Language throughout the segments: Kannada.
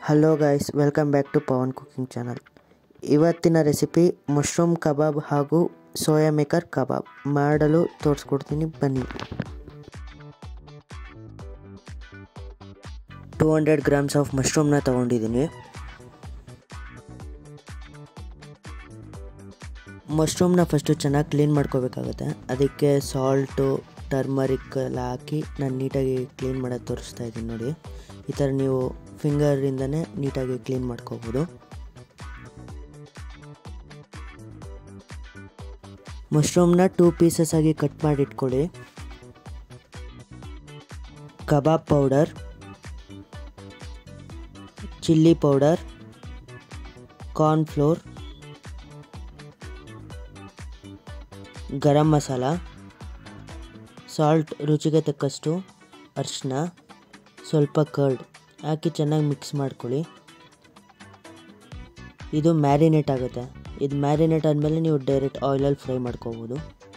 hello guys welcome back to Pavan cooking channel ಇವತ್ತಿನ ರೆಸಿಪಿ ಮಶ್ರೂಮ್ ಕಬಾಬ್ ಹಾಗೂ ಸೋಯಾ ಮೇಕರ್ ಕಬಾಬ್ ಮಾಡಲು ತೋರಿಸ್ಕೊಡ್ತೀನಿ ಬನ್ನಿ ಟೂ ಹಂಡ್ರೆಡ್ ಗ್ರಾಮ್ಸ್ ಆಫ್ ಮಶ್ರೂಮ್ನ ತೊಗೊಂಡಿದ್ದೀನಿ ಮಶ್ರೂಮ್ನ ಫಸ್ಟು ಚೆನ್ನಾಗಿ ಕ್ಲೀನ್ ಮಾಡ್ಕೋಬೇಕಾಗುತ್ತೆ ಅದಕ್ಕೆ ಸಾಲ್ಟು ಟರ್ಮರಿಕ್ ಎಲ್ಲ ಹಾಕಿ ನಾನು ನೀಟಾಗಿ ಕ್ಲೀನ್ ಮಾಡೋದು ತೋರಿಸ್ತಾ ಇದ್ದೀನಿ ನೋಡಿ ಈ ಥರ ನೀವು ಫಿಂಗರಿಂದನೇ ನೀಟಾಗಿ ಕ್ಲೀನ್ ಮಾಡ್ಕೋಬೋದು ಮಶ್ರೂಮ್ನ ಟೂ ಪೀಸಸ್ ಆಗಿ ಕಟ್ ಮಾಡಿ ಇಟ್ಕೊಳ್ಳಿ ಕಬಾಬ್ powder chilli powder cornflour garam masala salt ರುಚಿಗೆ ತಕ್ಕಷ್ಟು ಅರಿಶಿನ ಸ್ವಲ್ಪ ಕರ್ಡ್ ಹಾಕಿ ಚೆನ್ನಾಗಿ ಮಿಕ್ಸ್ ಮಾಡ್ಕೊಳ್ಳಿ ಇದು ಮ್ಯಾರಿನೇಟ್ ಆಗುತ್ತೆ ಇದು ಮ್ಯಾರಿನೇಟ್ ಆದಮೇಲೆ ನೀವು ಡೈರೆಕ್ಟ್ ಆಯಿಲಲ್ಲಿ ಫ್ರೈ ಮಾಡ್ಕೋಬೋದು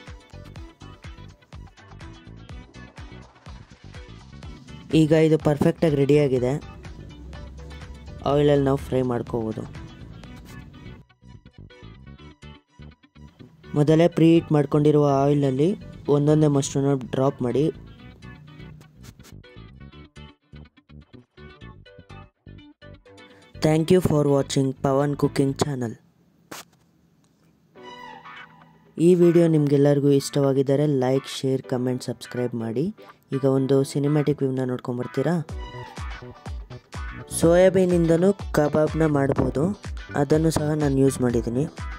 ಈಗ ಇದು ಪರ್ಫೆಕ್ಟಾಗಿ ರೆಡಿಯಾಗಿದೆ ಆಯಿಲಲ್ಲಿ ನಾವು ಫ್ರೈ ಮಾಡ್ಕೋಬೋದು ಮೊದಲೇ ಪ್ರೀ ಹೀಟ್ ಮಾಡ್ಕೊಂಡಿರುವ ಆಯಿಲಲ್ಲಿ ಒಂದೊಂದೇ ಮಶ್ರೂಮ್ನ ಡ್ರಾಪ್ ಮಾಡಿ thank you for watching Pavan cooking channel ಈ ವಿಡಿಯೋ ನಿಮಗೆಲ್ಲರಿಗೂ ಇಷ್ಟವಾಗಿದ್ದರೆ ಲೈಕ್ ಶೇರ್ ಕಮೆಂಟ್ ಸಬ್ಸ್ಕ್ರೈಬ್ ಮಾಡಿ ಈಗ ಒಂದು ಸಿನಿಮ್ಯಾಟಿಕ್ ವ್ಯೂನ ನೋಡ್ಕೊಂಬರ್ತೀರಾ ಸೋಯಾಬೀನಿಂದನೂ ಕಬಾಬ್ನ ಮಾಡ್ಬೋದು ಅದನ್ನು ಸಹ ನಾನು ಯೂಸ್ ಮಾಡಿದ್ದೀನಿ